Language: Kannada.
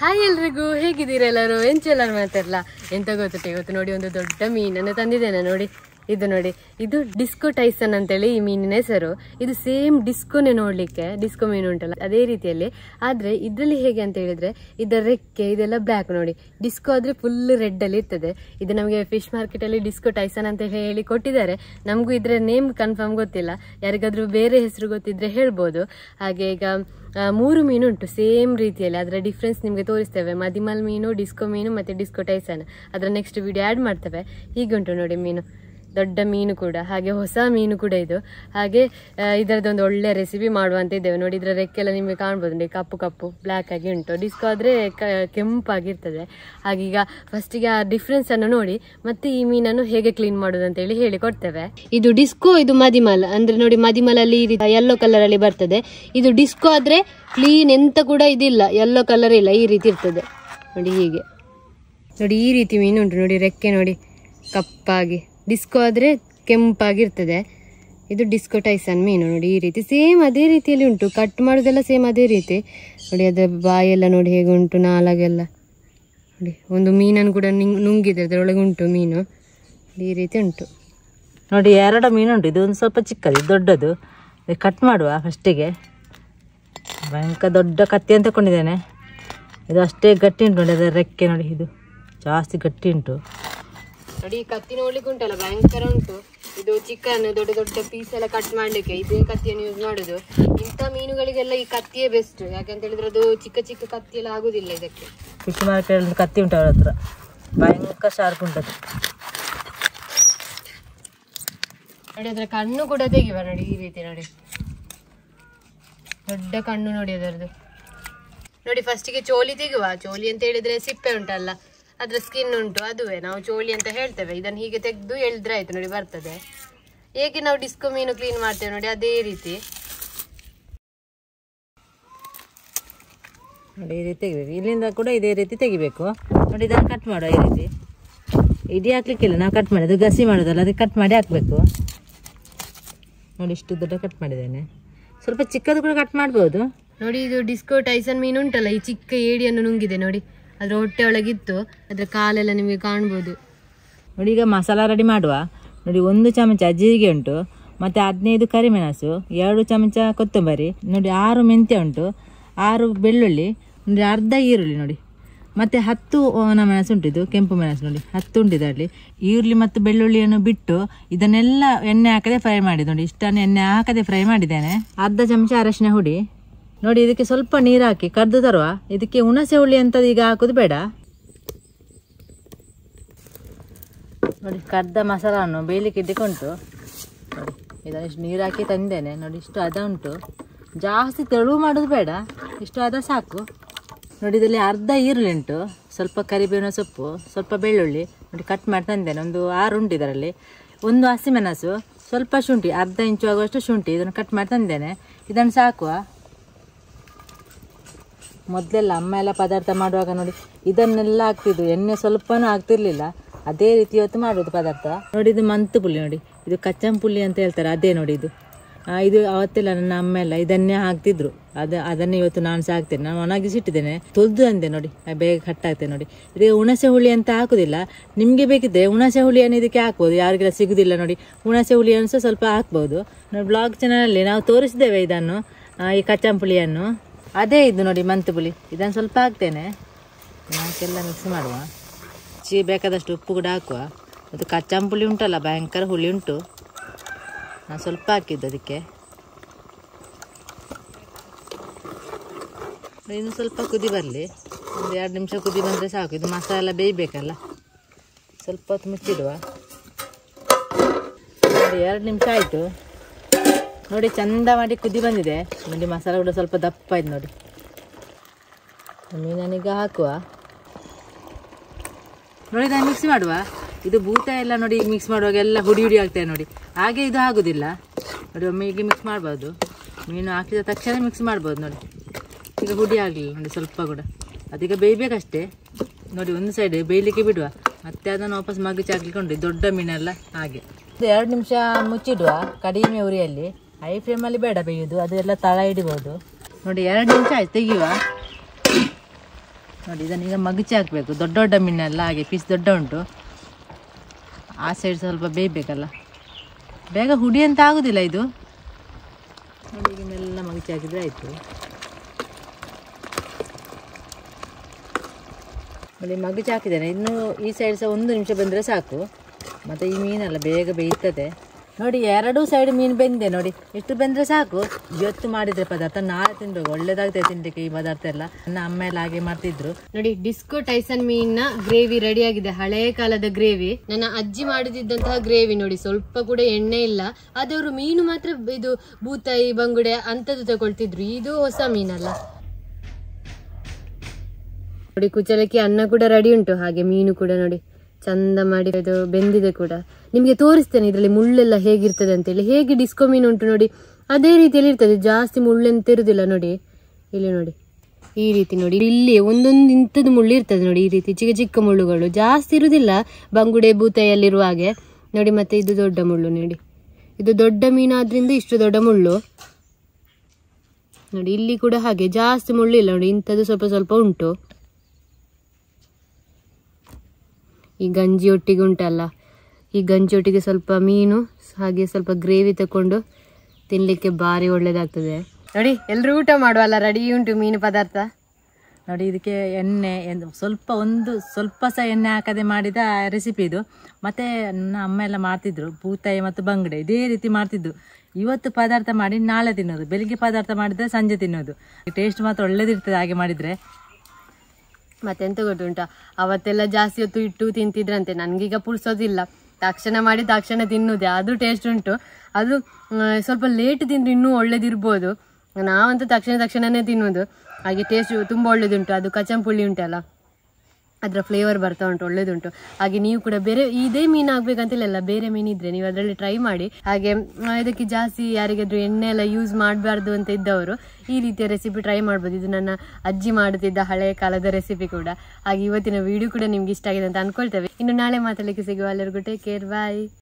ಹಾಯ್ ಎಲ್ರಿಗೂ ಹೇಗಿದ್ದೀರಾ ಎಲ್ಲರೂ ಎಂಚೆಲ್ಲರೂ ಮಾತಾಡಲ್ಲ ಎಂತ ಗೊತ್ತುಂಟ ಇವತ್ತು ನೋಡಿ ಒಂದು ದೊಡ್ಡ ಮೀನನ್ನು ತಂದಿದ್ದೇನೆ ನೋಡಿ ಇದು ನೋಡಿ ಇದು ಡಿಸ್ಕೋ ಟೈಸನ್ ಅಂತೇಳಿ ಈ ಮೀನಿನ ಹೆಸರು ಇದು ಸೇಮ್ ಡಿಸ್ಕೋನೆ ನೋಡ್ಲಿಕ್ಕೆ ಡಿಸ್ಕೋ ಮೀನು ಉಂಟಲ್ಲ ಅದೇ ರೀತಿಯಲ್ಲಿ ಆದ್ರೆ ಇದ್ರಲ್ಲಿ ಹೇಗೆ ಅಂತ ಹೇಳಿದ್ರೆ ಇದರ ರೆಕ್ಕೆ ಇದೆಲ್ಲ ಬ್ಲ್ಯಾಕ್ ನೋಡಿ ಡಿಸ್ಕೋ ಆದ್ರೆ ಫುಲ್ ರೆಡ್ ಅಲ್ಲಿ ಇರ್ತದೆ ಇದು ನಮಗೆ ಫಿಶ್ ಮಾರ್ಕೆಟ್ ಅಲ್ಲಿ ಡಿಸ್ಕೋ ಟೈಸನ್ ಅಂತ ಹೇಳಿ ಕೊಟ್ಟಿದ್ದಾರೆ ನಮಗೂ ಇದ್ರ ನೇಮ್ ಕನ್ಫರ್ಮ್ ಗೊತ್ತಿಲ್ಲ ಯಾರಿಗಾದ್ರೂ ಬೇರೆ ಹೆಸರು ಗೊತ್ತಿದ್ರೆ ಹೇಳ್ಬೋದು ಹಾಗೆ ಈಗ ಆ, ಮೂರು ಮೀನು ಉಂಟು ಸೇಮ್ ರೀತಿಯಲ್ಲಿ ಅದರ ಡಿಫ್ರೆನ್ಸ್ ನಿಮಗೆ ತೋರಿಸ್ತೇವೆ ಮದಿಮಲ್ ಮೀನು ಡಿಸ್ಕೋ ಮೀನು ಮತ್ತೆ ಡಿಸ್ಕೋ ಟೈಸನ್ ಅದರ ನೆಕ್ಸ್ಟ್ ವಿಡಿಯೋ ಆ್ಯಡ್ ಮಾಡ್ತೇವೆ ಹೀಗೆ ಉಂಟು ನೋಡಿ ಮೀನು ದೊಡ್ಡ ಮೀನು ಕೂಡ ಹಾಗೆ ಹೊಸ ಮೀನು ಕೂಡ ಇದು ಹಾಗೆ ಆ, ಇದರದೊಂದು ಒಳ್ಳೆ ರೆಸಿಪಿ ಮಾಡುವಂತ ಇದ್ದೇವೆ ನೋಡಿ ಇದರ ರೆಕ್ಕೆಲ್ಲ ನಿಮಗೆ ಕಾಣ್ಬೋದು ನೋಡಿ ಕಪ್ಪು ಕಪ್ಪು ಬ್ಲ್ಯಾಕ್ ಆಗಿ ಉಂಟು ಡಿಸ್ಕೋ ಆದರೆ ಕೆಂಪಾಗಿರ್ತದೆ ಹಾಗೆ ಈಗ ಫಸ್ಟಿಗೆ ಆ ಡಿಫ್ರೆನ್ಸ್ ಅನ್ನು ನೋಡಿ ಮತ್ತೆ ಈ ಮೀನನ್ನು ಹೇಗೆ ಕ್ಲೀನ್ ಮಾಡೋದು ಅಂತ ಹೇಳಿ ಹೇಳಿ ಕೊಡ್ತೇವೆ ಇದು ಡಿಸ್ಕೋ ಇದು ಮದಿಮಲ್ ಅಂದ್ರೆ ನೋಡಿ ಮದಿಮಲಲ್ಲಿ ಈ ರೀತಿ ಯೆಲ್ಲೋ ಕಲರ್ ಅಲ್ಲಿ ಬರ್ತದೆ ಇದು ಡಿಸ್ಕೋ ಆದ್ರೆ ಕ್ಲೀನ್ ಎಂತ ಕೂಡ ಇದಿಲ್ಲ ಯೆಲ್ಲೋ ಕಲರ್ ಇಲ್ಲ ಈ ರೀತಿ ಇರ್ತದೆ ನೋಡಿ ಹೀಗೆ ನೋಡಿ ಈ ರೀತಿ ಮೀನು ಉಂಟು ನೋಡಿ ರೆಕ್ಕೆ ನೋಡಿ ಕಪ್ಪಾಗಿ ಡಿಸ್ಕೋ ಆದರೆ ಕೆಂಪಾಗಿರ್ತದೆ ಇದು ಡಿಸ್ಕೋ ಟೈಸನ್ ಮೀನು ನೋಡಿ ಈ ರೀತಿ ಸೇಮ್ ಅದೇ ರೀತಿಯಲ್ಲಿ ಉಂಟು ಕಟ್ ಮಾಡೋದೆಲ್ಲ ಸೇಮ್ ಅದೇ ರೀತಿ ನೋಡಿ ಅದರ ಬಾಯೆಲ್ಲ ನೋಡಿ ಹೇಗೆ ಉಂಟು ನಾಲಾಗೆಲ್ಲ ನೋಡಿ ಒಂದು ಮೀನನ್ನು ಕೂಡ ನಿಂಗ್ ನುಂಗಿದೆ ಅದರೊಳಗೆ ಉಂಟು ಮೀನು ಈ ರೀತಿ ಉಂಟು ನೋಡಿ ಎರಡು ಮೀನುಂಟು ಇದು ಒಂದು ಸ್ವಲ್ಪ ಚಿಕ್ಕದು ಇದು ದೊಡ್ಡದು ಇದು ಕಟ್ ಮಾಡುವ ಫಸ್ಟಿಗೆ ಭಯಂಕರ ದೊಡ್ಡ ಕತ್ತಿ ಅಂತ ತಗೊಂಡಿದ್ದೇನೆ ಇದು ಅಷ್ಟೇ ಗಟ್ಟಿ ಉಂಟು ನೋಡಿ ಅದರ ರೆಕ್ಕೆ ನೋಡಿ ಇದು ಜಾಸ್ತಿ ಗಟ್ಟಿ ಉಂಟು ನೋಡಿ ಈ ಕತ್ತಿ ನೋಡ್ಲಿಕ್ಕೆ ಉಂಟಲ್ಲ ಭಯಂಕರ ಉಂಟು ಇದು ಚಿಕನ್ ದೊಡ್ಡ ದೊಡ್ಡ ಪೀಸ್ ಎಲ್ಲ ಕಟ್ ಮಾಡ್ಲಿಕ್ಕೆ ಇದೇ ಕತ್ತಿಯನ್ನು ಯೂಸ್ ಮಾಡುದು ಇಂಥ ಮೀನುಗಳಿಗೆಲ್ಲ ಈ ಕತ್ತಿಯೇ ಬೆಸ್ಟ್ ಯಾಕಂತ ಹೇಳಿದ್ರೆ ಅದು ಚಿಕ್ಕ ಚಿಕ್ಕ ಕತ್ತಿ ಎಲ್ಲ ಆಗುದಿಲ್ಲ ಇದಕ್ಕೆ ಫಿಶ್ ಮಾರ್ಕೆಟಲ್ಲಿ ಕತ್ತಿ ಉಂಟು ಅವ್ರ ಹತ್ರ ಭಯಂಕರ ಶಾರ್ಪ್ ಉಂಟು ಅದು ನೋಡಿ ಅದರ ಕಣ್ಣು ಕೂಡ ತೆಗಿವ ನೋಡಿ ಈ ರೀತಿ ನೋಡಿ ದೊಡ್ಡ ಕಣ್ಣು ನೋಡಿ ಅದರದ್ದು ನೋಡಿ ಫಸ್ಟಿಗೆ ಚೋಲಿ ತೆಗುವ ಚೋಲಿ ಅಂತ ಹೇಳಿದ್ರೆ ಸಿಪ್ಪೆ ಉಂಟಲ್ಲ ಅದ್ರ ಸ್ಕಿನ್ ಉಂಟು ಅದುವೇ ನಾವು ಚೋಲಿ ಅಂತ ಹೇಳ್ತೇವೆ ಇದನ್ನು ಹೀಗೆ ತೆಗೆದು ಎಳ್ದ್ರೆ ಆಯ್ತು ನೋಡಿ ಬರ್ತದೆ ಹೇಗೆ ನಾವು ಡಿಸ್ಕೋ ಮೀನು ಕ್ಲೀನ್ ಮಾಡ್ತೇವೆ ನೋಡಿ ಅದೇ ರೀತಿ ನೋಡಿ ಈ ರೀತಿ ತೆಗಿಬೇಕು ಇಲ್ಲಿಂದ ಕೂಡ ಇದೇ ರೀತಿ ತೆಗಿಬೇಕು ನೋಡಿ ಇದನ್ನು ಕಟ್ ಮಾಡುವ ಈ ರೀತಿ ಇಡೀ ಹಾಕ್ಲಿಕ್ಕಿಲ್ಲ ನಾವು ಕಟ್ ಮಾಡಿ ಅದು ಗಸಿ ಮಾಡೋದಲ್ಲ ಅದಕ್ಕೆ ಕಟ್ ಮಾಡಿ ಹಾಕಬೇಕು ನೋಡಿ ಇಷ್ಟು ದೊಡ್ಡ ಕಟ್ ಮಾಡಿದ್ದೇನೆ ಸ್ವಲ್ಪ ಚಿಕ್ಕದು ಕೂಡ ಕಟ್ ಮಾಡ್ಬೋದು ನೋಡಿ ಇದು ಡಿಸ್ಕೋ ಟೈಸನ್ ಮೀನು ಉಂಟಲ್ಲ ಈ ಚಿಕ್ಕ ಏಡಿಯನ್ನು ನುಂಗಿದೆ ನೋಡಿ ಅದ್ರ ಹೊಟ್ಟೆ ಒಳಗಿತ್ತು ಅದ್ರ ಕಾಲೆಲ್ಲ ನಿಮಗೆ ಕಾಣ್ಬೋದು ನೋಡಿ ಈಗ ಮಸಾಲ ರೆಡಿ ಮಾಡುವ ನೋಡಿ ಒಂದು ಚಮಚ ಜೀರಿಗೆ ಉಂಟು ಮತ್ತು ಹದಿನೈದು ಕರಿಮೆಣಸು ಎರಡು ಚಮಚ ಕೊತ್ತಂಬರಿ ನೋಡಿ ಆರು ಮೆಂತ್ಯ ಉಂಟು ಆರು ಬೆಳ್ಳುಳ್ಳಿ ನೋಡಿ ಅರ್ಧ ಈರುಳ್ಳಿ ನೋಡಿ ಮತ್ತು ಹತ್ತು ಒಣ ಮೆಣಸು ಉಂಟು ಇದು ಕೆಂಪು ಮೆಣಸು ನೋಡಿ ಹತ್ತು ಉಂಟು ಇದರಲ್ಲಿ ಈರುಳ್ಳಿ ಮತ್ತು ಬೆಳ್ಳುಳ್ಳಿಯನ್ನು ಬಿಟ್ಟು ಇದನ್ನೆಲ್ಲ ಎಣ್ಣೆ ಹಾಕದೆ ಫ್ರೈ ಮಾಡಿ ನೋಡಿ ಇಷ್ಟನ್ನು ಎಣ್ಣೆ ಹಾಕದೆ ಫ್ರೈ ಮಾಡಿದ್ದೇನೆ ಅರ್ಧ ಚಮಚ ಅರಶಿನ ಹುಡಿ ನೋಡಿ ಇದಕ್ಕೆ ಸ್ವಲ್ಪ ನೀರು ಹಾಕಿ ಕರ್ದು ತರುವ ಇದಕ್ಕೆ ಹುಣಸೆ ಹುಳಿ ಅಂತ ಈಗ ಹಾಕೋದು ಬೇಡ ನೋಡಿ ಕರ್ದ ಮಸಾಲವನ್ನು ಬೇಯಲಿಕ್ಕೆ ಇದ್ದಕ್ಕೆ ಉಂಟು ನೋಡಿ ಇದನ್ನು ಇಷ್ಟು ನೀರು ಹಾಕಿ ತಂದೇನೆ ನೋಡಿ ಇಷ್ಟು ಅದ ಉಂಟು ಜಾಸ್ತಿ ತೆಳು ಮಾಡೋದು ಬೇಡ ಇಷ್ಟು ಅದ ಸಾಕು ನೋಡಿ ಇದರಲ್ಲಿ ಅರ್ಧ ಈರುಳ್ಳಿ ಉಂಟು ಸ್ವಲ್ಪ ಕರಿಬೇವಿನ ಸೊಪ್ಪು ಸ್ವಲ್ಪ ಬೆಳ್ಳುಳ್ಳಿ ನೋಡಿ ಕಟ್ ಮಾಡಿ ತಂದೇನೆ ಒಂದು ಆರು ಉಂಟು ಇದರಲ್ಲಿ ಒಂದು ಹಸಿಮೆಣಸು ಸ್ವಲ್ಪ ಶುಂಠಿ ಅರ್ಧ ಇಂಚು ಆಗುವಷ್ಟು ಶುಂಠಿ ಇದನ್ನು ಕಟ್ ಮಾಡಿ ತಂದೇನೆ ಇದನ್ನು ಸಾಕುವ ಮೊದಲೆಲ್ಲ ಅಮ್ಮ ಎಲ್ಲ ಪದಾರ್ಥ ಮಾಡುವಾಗ ನೋಡಿ ಇದನ್ನೆಲ್ಲ ಹಾಕ್ತಿದ್ರು ಎಣ್ಣೆ ಸ್ವಲ್ಪನೂ ಆಗ್ತಿರ್ಲಿಲ್ಲ ಅದೇ ರೀತಿ ಇವತ್ತು ಮಾಡೋದು ಪದಾರ್ಥ ನೋಡಿ ಇದು ಮಂತು ಪುಳಿ ನೋಡಿ ಇದು ಕಚ್ಚಂ ಪುಳಿ ಅಂತ ಹೇಳ್ತಾರೆ ಅದೇ ನೋಡಿ ಇದು ಆ, ಇದು ಅವತ್ತೆಲ್ಲ ನನ್ನ ಅಮ್ಮ ಎಲ್ಲ ಇದನ್ನೇ ಹಾಕ್ತಿದ್ರು ಅದ ಅದನ್ನೇ ಇವತ್ತು ನಾನು ಸಹ ಹಾಕ್ತೇನೆ ನಾನು ಒಣಗಿಸಿಟ್ಟಿದ್ದೇನೆ ತೊಳ್ದು ಅಂದೆ ನೋಡಿ ಆ, ಬೇಗ ಕಟ್ಟಾಗ್ತದೆ ನೋಡಿ ಇದಕ್ಕೆ ಹುಣಸೆ ಹುಳಿ ಅಂತ ಹಾಕುದಿಲ್ಲ ನಿಮಗೆ ಬೇಕಿದ್ರೆ ಹುಣಸೆ ಹುಳಿಯನ್ನು ಇದಕ್ಕೆ ಹಾಕ್ಬೋದು ಯಾರಿಗೆಲ್ಲ ಸಿಗುದಿಲ್ಲ ನೋಡಿ ಹುಣಸೆ ಹುಳಿಯನ್ನು ಸಹ ಸ್ವಲ್ಪ ಹಾಕ್ಬೋದು ನೋಡಿ ಬ್ಲಾಗ್ ಚಾನಲಲ್ಲಿ ನಾವು ತೋರಿಸಿದ್ದೇವೆ ಇದನ್ನು ಆ, ಈ ಕಚ್ಚಂ ಪುಳಿಯನ್ನು ಅದೇ ಇದು ನೋಡಿ ಮಂತು ಪುಳಿ ಇದನ್ನು ಸ್ವಲ್ಪ ಹಾಕ್ತೇನೆ ನಾಕೆಲ್ಲ ಮಿಕ್ಸ್ ಮಾಡುವ ಚೀ ಬೇಕಾದಷ್ಟು ಉಪ್ಪು ಕೂಡ ಹಾಕುವ ಅದು ಕಚ್ಚಂ ಪುಳಿ ಉಂಟಲ್ಲ ಭಯಂಕರ ಹುಳಿ ಉಂಟು ನಾನು ಸ್ವಲ್ಪ ಹಾಕಿದ್ದು ಅದಕ್ಕೆ ಇನ್ನು ಸ್ವಲ್ಪ ಕುದಿ ಬರಲಿ ಒಂದು ಎರಡು ನಿಮಿಷ ಕುದಿ ಬಂದರೆ ಸಾಕು ಇದು ಮಸಾಲೆ ಎಲ್ಲ ಬೇಯಬೇಕಲ್ಲ ಸ್ವಲ್ಪ ಹೊತ್ತು ಮುಚ್ಚಿಡುವ ನೋಡಿ ಎರಡು ನಿಮಿಷ ಆಯಿತು ನೋಡಿ ಚಂದ ಮಾಡಿ ಕುದಿ ಬಂದಿದೆ ನೋಡಿ ಮಸಾಲೆ ಕೂಡ ಸ್ವಲ್ಪ ದಪ್ಪ ಆಯ್ತು ನೋಡಿ ಮೀನನೀಗ ಹಾಕುವ ನೋಡಿ ನಾನು ಮಿಕ್ಸ್ ಮಾಡುವ ಇದು ಭೂತ ಎಲ್ಲ ನೋಡಿ ಮಿಕ್ಸ್ ಮಾಡುವಾಗ ಎಲ್ಲ ಹುಡಿ ಹುಡಿ ಆಗ್ತದೆ ನೋಡಿ ಹಾಗೆ ಇದು ಆಗೋದಿಲ್ಲ ನೋಡಿ ಒಮ್ಮೆ ಹೀಗೆ ಮಿಕ್ಸ್ ಮಾಡ್ಬೋದು ಮೀನು ಹಾಕಿದ ತಕ್ಷಣ ಮಿಕ್ಸ್ ಮಾಡ್ಬೋದು ನೋಡಿ ಈಗ ಹುಡಿ ಆಗಲಿಲ್ಲ ನೋಡಿ ಸ್ವಲ್ಪ ಕೂಡ ಅದೀಗ ಬೇಯಬೇಕಷ್ಟೇ ನೋಡಿ ಒಂದು ಸೈಡ್ ಬೇಯಲಿಕ್ಕೆ ಬಿಡುವ ಮತ್ತೆ ಅದನ್ನು ವಾಪಸ್ ಮಗ್ಗಿಸಿ ಹಾಕ್ಲಿಕ್ಕೆ ಉಂಟು ಇದು ದೊಡ್ಡ ಮೀನೆಲ್ಲ ಹಾಗೆ ಇದು ಎರಡು ನಿಮಿಷ ಮುಚ್ಚಿಡುವ ಕಡಿಮೆ ಉರಿಯಲ್ಲಿ ಹೈ ಫ್ಲೇಮಲ್ಲಿ ಬೇಡ ಬೇಯೋದು ಅದೆಲ್ಲ ತಳ ಹಿಡಿಬೋದು ನೋಡಿ ಎರಡು ನಿಮಿಷ ಆಯ್ತು ತೆಗಿಯುವ ನೋಡಿ ಇದನ್ನ ಈಗ ಮಗಚಿ ಹಾಕಬೇಕು ದೊಡ್ಡ ದೊಡ್ಡ ಮೀನೆಲ್ಲ ಹಾಗೆ ಪೀಸ್ ದೊಡ್ಡ ಉಂಟು ಆ ಸೈಡ್ ಸ್ವಲ್ಪ ಬೇಯಬೇಕಲ್ಲ ಬೇಗ ಹುಡಿ ಅಂತ ಆಗುದಿಲ್ಲ ಇದು ನೋಡಿ ಈಗ ಮೆಲ್ಲ ಮಗಚಿ ಹಾಕಿದ್ರೆ ಆಯಿತು ನೋಡಿ ಮಗಚಿ ಹಾಕಿದ್ದೇನೆ ಇನ್ನು ಈ ಸೈಡ್ ಸಹ ಒಂದು ನಿಮಿಷ ಬಂದರೆ ಸಾಕು ಮತ್ತು ಈ ಮೀನೆಲ್ಲ ಬೇಗ ಬೇಯ್ತದೆ ನೋಡಿ ಎರಡೂ ಸೈಡ್ ಮೀನು ಬೆಂದೆ ನೋಡಿ ಎಷ್ಟು ಬೆಂದರೆ ಸಾಕು ಇವತ್ತು ಮಾಡಿದ್ರೆ ಪದಾರ್ಥ ನಾಳೆ ತಿನ್ಬೇಕು ಒಳ್ಳೇದಾಗ್ತದೆ ತಿನ್ಲಿಕ್ಕೆ ಈ ಪದಾರ್ಥ ಎಲ್ಲ ನನ್ನ ಅಮ್ಮ ಎಲ್ಲ ಹಾಗೆ ಮಾಡ್ತಿದ್ರು ನೋಡಿ ಡಿಸ್ಕೋ ಟೈಸನ್ ಮೀನಿನ ಗ್ರೇವಿ ರೆಡಿ ಆಗಿದೆ ಹಳೆಯ ಕಾಲದ ಗ್ರೇವಿ ನನ್ನ ಅಜ್ಜಿ ಮಾಡುತ್ತಿದ್ದಂತಹ ಗ್ರೇವಿ ನೋಡಿ ಸ್ವಲ್ಪ ಕೂಡ ಎಣ್ಣೆ ಇಲ್ಲ ಅದವರು ಮೀನು ಮಾತ್ರ ಇದು ಬೂತಾಯಿ ಬಂಗುಡೆ ಅಂತದ್ದು ತಗೊಳ್ತಿದ್ರು ಇದು ಹೊಸ ಮೀನಲ್ಲ ನೋಡಿ ಕುಚಲಕ್ಕಿ ಅನ್ನ ಕೂಡ ರೆಡಿ ಉಂಟು ಹಾಗೆ ಮೀನು ಕೂಡ ನೋಡಿ ಚಂದ ಮಾಡಿ ಅದು ಬೆಂದಿದೆ ಕೂಡ ನಿಮಗೆ ತೋರಿಸ್ತೇನೆ ಇದರಲ್ಲಿ ಮುಳ್ಳೆಲ್ಲ ಹೇಗಿರ್ತದೆ ಅಂತೇಳಿ ಹೇಗೆ ಡಿಸ್ಕೋ ಮೀನು ಉಂಟು ನೋಡಿ ಅದೇ ರೀತಿಯಲ್ಲಿ ಇರ್ತದೆ ಜಾಸ್ತಿ ಮುಳ್ಳೆಂತ ಇರುದಿಲ್ಲ ನೋಡಿ ಇಲ್ಲಿ ನೋಡಿ ಈ ರೀತಿ ನೋಡಿ ಇಲ್ಲಿ ಒಂದೊಂದು ಇಂಥದ್ದು ಮುಳ್ಳು ಇರ್ತದೆ ನೋಡಿ ಈ ರೀತಿ ಚಿಕ್ಕ ಚಿಕ್ಕ ಮುಳ್ಳುಗಳು ಜಾಸ್ತಿ ಇರುವುದಿಲ್ಲ ಬಂಗುಡೆ ಬೂತಾಯಲ್ಲಿರುವ ಹಾಗೆ ನೋಡಿ ಮತ್ತೆ ಇದು ದೊಡ್ಡ ಮುಳ್ಳು ನೋಡಿ ಇದು ದೊಡ್ಡ ಮೀನಾದ್ರಿಂದ ಇಷ್ಟು ದೊಡ್ಡ ಮುಳ್ಳು ನೋಡಿ ಇಲ್ಲಿ ಕೂಡ ಹಾಗೆ ಜಾಸ್ತಿ ಮುಳ್ಳು ಇಲ್ಲ ನೋಡಿ ಇಂಥದ್ದು ಸ್ವಲ್ಪ ಸ್ವಲ್ಪ ಉಂಟು ಈ ಗಂಜಿ ಒಟ್ಟಿಗೆ ಉಂಟಲ್ಲ ಈ ಗಂಜಿ ಒಟ್ಟಿಗೆ ಸ್ವಲ್ಪ ಮೀನು ಹಾಗೆ ಸ್ವಲ್ಪ ಗ್ರೇವಿ ತಕೊಂಡು ತಿನ್ಲಿಕ್ಕೆ ಭಾರಿ ಒಳ್ಳೇದಾಗ್ತದೆ ನೋಡಿ ಎಲ್ಲರೂ ಊಟ ಮಾಡುವಲ್ಲ ರೆಡಿ ಉಂಟು ಮೀನು ಪದಾರ್ಥ ನೋಡಿ ಇದಕ್ಕೆ ಎಣ್ಣೆ ಎಂದು ಸ್ವಲ್ಪ ಒಂದು ಸ್ವಲ್ಪ ಸಹ ಎಣ್ಣೆ ಹಾಕದೆ ಮಾಡಿದ ರೆಸಿಪಿ ಇದು ಮತ್ತು ನನ್ನ ಅಮ್ಮ ಎಲ್ಲ ಮಾಡ್ತಿದ್ರು ಬೂತಾಯಿ ಮತ್ತು ಬಂಗಡೆ ಇದೇ ರೀತಿ ಮಾಡ್ತಿದ್ದು ಇವತ್ತು ಪದಾರ್ಥ ಮಾಡಿ ನಾಳೆ ತಿನ್ನೋದು ಬೆಳಿಗ್ಗೆ ಪದಾರ್ಥ ಮಾಡಿದ್ರೆ ಸಂಜೆ ತಿನ್ನೋದು ಟೇಸ್ಟ್ ಮಾತ್ರ ಒಳ್ಳೇದಿರ್ತದೆ ಹಾಗೆ ಮಾಡಿದರೆ ಮತ್ತೆಂತ ಗೊತ್ತುಂಟಾ ಅವತ್ತೆಲ್ಲ ಜಾಸ್ತಿ ಹೊತ್ತು ಇಟ್ಟು ತಿಂತಿದ್ರಂತೆ ನನ್ಗೀಗ ಪುರ್ಸೋದಿಲ್ಲ ತಕ್ಷಣ ಮಾಡಿ ತಕ್ಷಣ ತಿನ್ನುವುದೇ ಅದು ಟೇಸ್ಟ್ ಉಂಟು ಅದು ಆ, ಸ್ವಲ್ಪ ಲೇಟ್ ತಿಂದ್ರೆ ಇನ್ನೂ ಒಳ್ಳೇದಿರ್ಬೋದು ನಾವಂತೂ ತಕ್ಷಣ ತಕ್ಷಣನೇ ತಿನ್ನುವುದು ಹಾಗೆ ಟೇಸ್ಟ್ ತುಂಬ ಒಳ್ಳೇದುಂಟು ಅದು ಕಚಂಪುಳಿ ಉಂಟಲ್ಲ ಅದರ ಫ್ಲೇವರ್ ಬರ್ತಾ ಉಂಟು ಒಳ್ಳೇದುಂಟು ಹಾಗೆ ನೀವು ಕೂಡ ಬೇರೆ ಇದೇ ಮೀನು ಆಗ್ಬೇಕಂತಿಲ್ಲ ಬೇರೆ ಮೀನಿದ್ರೆ ನೀವು ಅದರಲ್ಲಿ ಟ್ರೈ ಮಾಡಿ ಹಾಗೆ ಆ, ಇದಕ್ಕೆ ಜಾಸ್ತಿ ಯಾರಿಗಾದ್ರೂ ಎಣ್ಣೆ ಎಲ್ಲ ಯೂಸ್ ಮಾಡಬಾರ್ದು ಅಂತ ಇದ್ದವರು ಈ ರೀತಿಯ ರೆಸಿಪಿ ಟ್ರೈ ಮಾಡ್ಬೋದು ಇದು ನನ್ನ ಅಜ್ಜಿ ಮಾಡುತ್ತಿದ್ದ ಹಳೆಯ ಕಾಲದ ರೆಸಿಪಿ ಕೂಡ ಹಾಗೆ ಇವತ್ತಿನ ವಿಡಿಯೋ ಕೂಡ ನಿಮ್ಗೆ ಇಷ್ಟ ಆಗಿದೆ ಅಂತ ಅನ್ಕೊಳ್ತೇವೆ ಇನ್ನು ನಾಳೆ ಮಾತಾಡಲಿಕ್ಕೆ ಸಿಗುವ ಎಲ್ಲರಿಗೂ ಟೇಕ್ ಕೇರ್ ಬಾಯ್